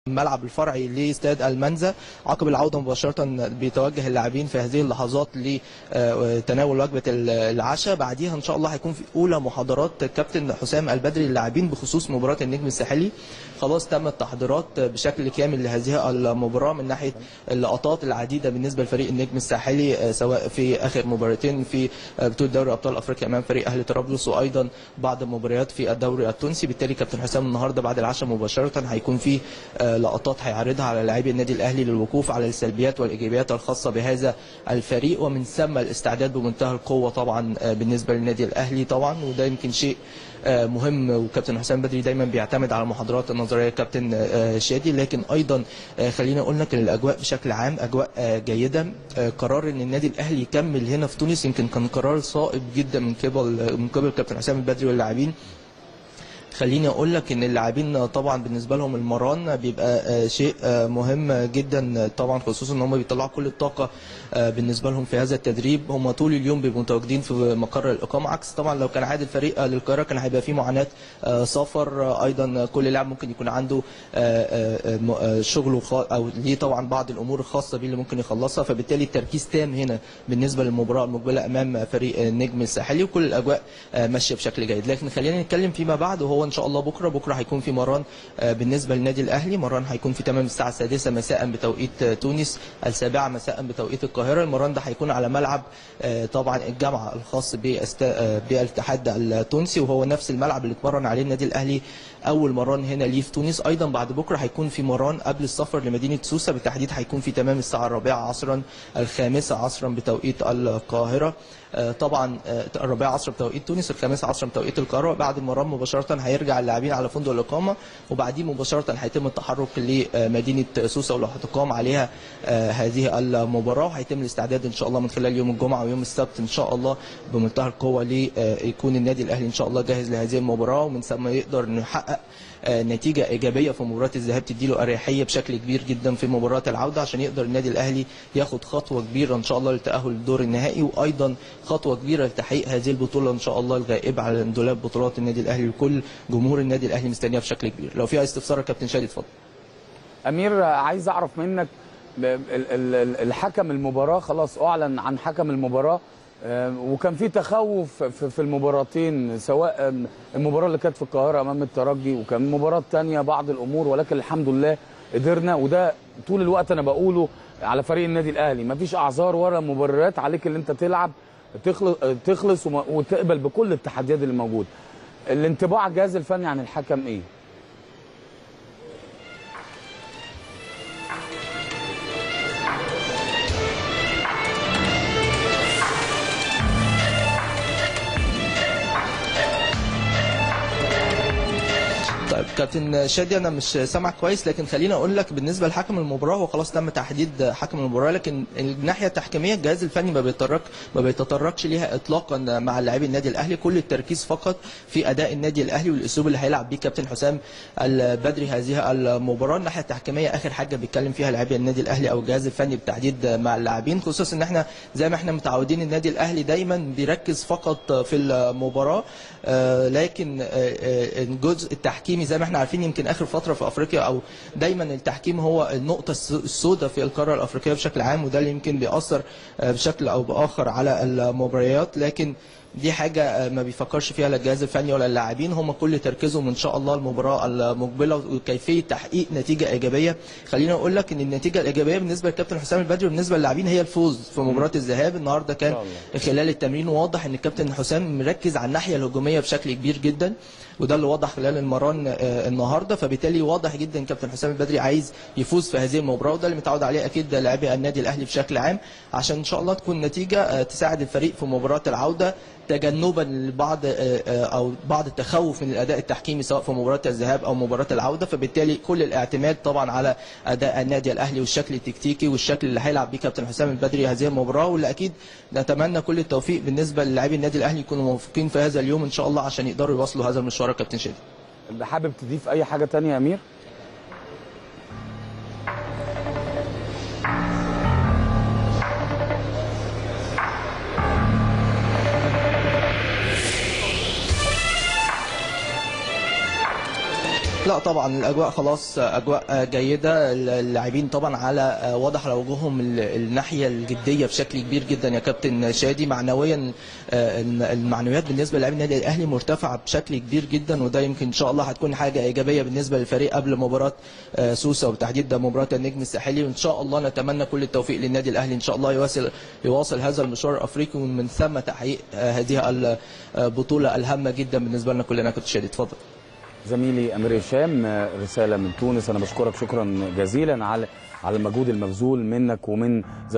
الملعب الفرعي لاستاد المنزا عقب العوده مباشره بيتوجه اللاعبين في هذه اللحظات لتناول وجبه العشاء بعديها ان شاء الله هيكون في اولى محاضرات كابتن حسام البدري للاعبين بخصوص مباراه النجم الساحلي خلاص تم التحضيرات بشكل كامل لهذه المباراه من ناحيه اللقطات العديده بالنسبه لفريق النجم الساحلي سواء في اخر مباراتين في بطوله دوري ابطال افريقيا امام فريق اهلي طرابلس وايضا بعض المباريات في الدوري التونسي بالتالي كابتن حسام النهارده بعد العشاء مباشره هيكون في لقطات هيعرضها على لاعبي النادي الاهلي للوقوف على السلبيات والايجابيات الخاصه بهذا الفريق ومن ثم الاستعداد بمنتهى القوه طبعا بالنسبه للنادي الاهلي طبعا وده يمكن شيء مهم وكابتن حسام بدري دايما بيعتمد على المحاضرات النظريه كابتن شادي لكن ايضا خلينا اقول لك ان الاجواء بشكل عام اجواء جيده قرار ان النادي الاهلي يكمل هنا في تونس يمكن كان قرار صائب جدا من قبل من قبل كابتن حسام البدري واللاعبين خليني اقول لك ان اللاعبين طبعا بالنسبه لهم المران بيبقى شيء مهم جدا طبعا خصوصا ان هم بيطلعوا كل الطاقه بالنسبه لهم في هذا التدريب هم طول اليوم بيبقوا متواجدين في مقر الاقامه عكس طبعا لو كان عاد الفريق للقاهره كان هيبقى في معاناه سفر ايضا كل لاعب ممكن يكون عنده شغله او ليه طبعا بعض الامور الخاصه بيه اللي ممكن يخلصها فبالتالي التركيز تام هنا بالنسبه للمباراه المقبله امام فريق النجم الساحلي وكل الاجواء ماشيه بشكل جيد لكن خلينا نتكلم فيما بعد وهو ان شاء الله بكره بكره هيكون في مران بالنسبه للنادي الاهلي مران هيكون في تمام الساعه السادسه مساء بتوقيت تونس السابعه مساء بتوقيت القاهره المران ده هيكون على ملعب طبعا الجامعه الخاص بالاتحاد التونسي وهو نفس الملعب اللي اتمرن عليه النادي الاهلي اول مران هنا ليه في تونس ايضا بعد بكره هيكون في مران قبل السفر لمدينه سوسه بالتحديد هيكون في تمام الساعه الرابعه عصرا الخامسه عصرا بتوقيت القاهره طبعا الرابعه عصر بتوقيت تونس الخامسه عصر بتوقيت القاهره بعد المران مباشره هيرجع اللاعبين على فندق الاقامه وبعديه مباشره هيتم التحرك لمدينه سوسه واللي هتقام عليها هذه المباراه وهيتم الاستعداد ان شاء الله من خلال يوم الجمعه ويوم السبت ان شاء الله بمنتهى القوه ليكون النادي الاهلي ان شاء الله جاهز لهذه المباراه ومن ثم يقدر انه يحقق نتيجه ايجابيه في مباراه الذهاب تديله اريحيه بشكل كبير جدا في مباراه العوده عشان يقدر النادي الاهلي ياخد خطوه كبيره ان شاء الله للتاهل للدور النهائي وايضا خطوه كبيره لتحقيق هذه البطوله ان شاء الله الغائبه على دولاب بطولات النادي الاهلي وكل جمهور النادي الاهلي مستنيها بشكل كبير لو في استفسار يا كابتن شادي اتفضل امير عايز اعرف منك الحكم المباراه خلاص اعلن عن حكم المباراه وكان في تخوف في المباراتين سواء المباراه اللي كانت في القاهره امام الترجي وكان مباراه ثانيه بعض الامور ولكن الحمد لله قدرنا وده طول الوقت انا بقوله على فريق النادي الاهلي مفيش اعذار ولا مبررات عليك اللي انت تلعب تخلص تخلص وتقبل بكل التحديات اللي موجوده الانطباع الجهاز الفني عن الحكم ايه طيب كابتن شادي انا مش سامعك كويس لكن خليني اقول لك بالنسبه لحكم المباراه هو خلاص تم تحديد حكم المباراه لكن الناحيه التحكيميه الجهاز الفني ما بيتطرق ما بيتطرقش ليها اطلاقا مع لاعبي النادي الاهلي كل التركيز فقط في اداء النادي الاهلي والاسلوب اللي هيلعب بيه كابتن حسام البدري هذه المباراه الناحيه التحكيميه اخر حاجه بيتكلم فيها لاعبي النادي الاهلي او الجهاز الفني بالتحديد مع اللاعبين خصوصا ان احنا زي ما احنا متعودين النادي الاهلي دايما بيركز فقط في المباراه لكن الجزء التحكيمي زي ما احنا عارفين يمكن اخر فتره في افريقيا او دايما التحكيم هو النقطه السوداء في القاره الافريقيه بشكل عام وده اللي يمكن بيأثر بشكل او باخر على المباريات لكن دي حاجة ما بيفكرش فيها لا الجهاز الفني ولا اللاعبين هم كل تركيزهم ان شاء الله المباراة المقبلة وكيفية تحقيق نتيجة ايجابية خليني اقول لك ان النتيجة الايجابية بالنسبة للكابتن حسام البدري وبالنسبة للاعبين هي الفوز في مباراة الذهاب النهاردة كان خلال التمرين واضح ان الكابتن حسام مركز على الناحية الهجومية بشكل كبير جدا وده اللي وضح خلال المران النهارده فبالتالي واضح جدا كابتن حسام البدري عايز يفوز في هذه المباراه وده اللي متعود عليه اكيد لاعبي النادي الاهلي بشكل عام عشان ان شاء الله تكون نتيجه تساعد الفريق في مباراه العوده تجنبا لبعض او بعض التخوف من الاداء التحكيمي سواء في مباراه الذهاب او مباراه العوده فبالتالي كل الاعتماد طبعا على اداء النادي الاهلي والشكل التكتيكي والشكل اللي هيلعب بيه كابتن حسام البدري هذه المباراه واللي اكيد نتمنى كل التوفيق بالنسبه للاعبي النادي الاهلي يكونوا موفقين في هذا اليوم ان شاء الله عشان يقدروا يواصلوا هذا المشوار يا كابتن شادي حابب تضيف اي حاجه تانية يا امير لا لا طبعا الاجواء خلاص اجواء جيده اللاعبين طبعا على واضح على وجوههم ال- الناحيه الجديه بشكل كبير جدا يا كابتن شادي معنويا آه، المعنويات بالنسبه للاعبين النادي الاهلي مرتفعه بشكل كبير جدا وده يمكن ان شاء الله هتكون حاجه ايجابيه بالنسبه للفريق قبل مباراه آه، سوسه وبالتحديد مباراه النجم الساحلي وان شاء الله نتمنى كل التوفيق للنادي الاهلي ان شاء الله يواصل يواصل هذا المشوار الافريقي ومن ثم تحقيق آه، هذه البطوله الهامه جدا بالنسبه لنا كلنا كابتن شادي اتفضل زميلي امير هشام آه، رساله من تونس انا بشكرك شكرا جزيلا على على المجهود المبذول منك ومن